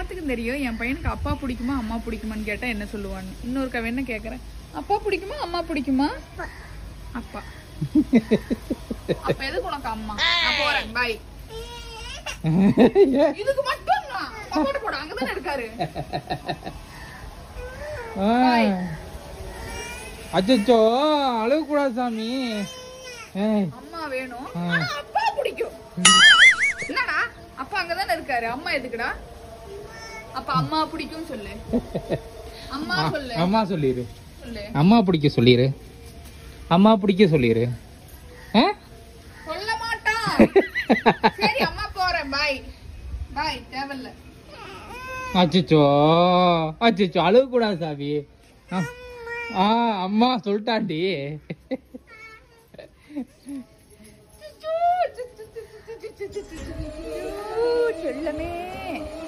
எல்லாத்துக்கும் தெரியும் என் பையனுக்கு அப்பா பிடிக்குமா அம்மா பிடிக்குமான்னு கேட்டா என்ன சொல்லுவான்னு இன்னொரு கவ என்ன கேக்குறேன் அப்பா பிடிக்குமா அம்மா பிடிக்குமா அப்பா அப்ப எதுக்கு உனக்கு அம்மா நான் போறேன் பாய் இதுக்கு மட்டும் தான். பக்கோட போட அங்கதானே இருக்காரு அச்சோ அழுகக்கூடாது சாமி ஏய், அம்மா வேணும் ஆ. ஆனா அப்பா பிடிக்கும் என்னடா அப்பா அங்கதானே இருக்காரு அம்மா எதுக்குடா அப்ப அம்மா பிடிக்கும் சொல்லு அம்மா சொல்லு அம்மா சொல்லிடு சொல்லு அம்மா பிடிக்க சொல்லிடு அம்மா பிடிக்க சொல்லிடு ஆ? சொல்ல மாட்டான் சரி அம்மா போறேன் பாய் பாய் தேவையில்ல அச்சச்சோ அச்சச்சோ அழுகக்கூடாது சாமி ஆ. ஆ அம்மா சொல்லிட்டாண்டி செல்லமே